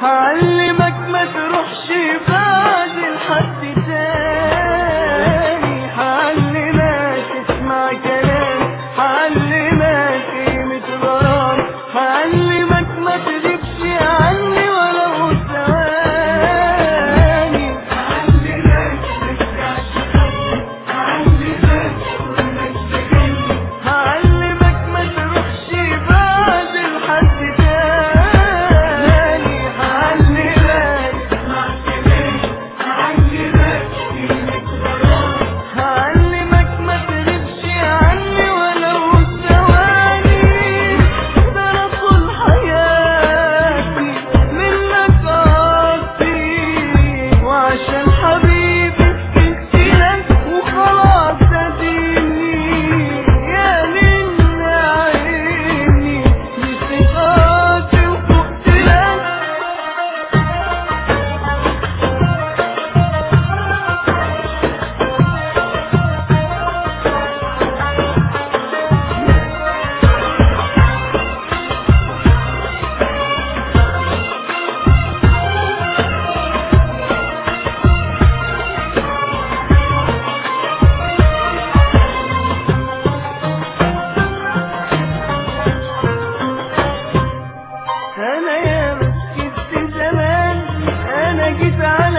هعلمك ما تروحش بعد لحد تاني هعلمك تسمع كلام هعلمك قيمة غرام هعلمك ما تغيبش عني ولو ثواني هعلمك ترجعش هعلمك ما تروحش بعد لحد تاني هعلمك هعلمك ما تغيبش عني ولو ثواني ده انا طول حياتي منك قصدي وعشان حبيبي سكت لك وخلاص اديني يا من عيني لثقاتي وفقت لك انا يا مسكت زمان انا جيت على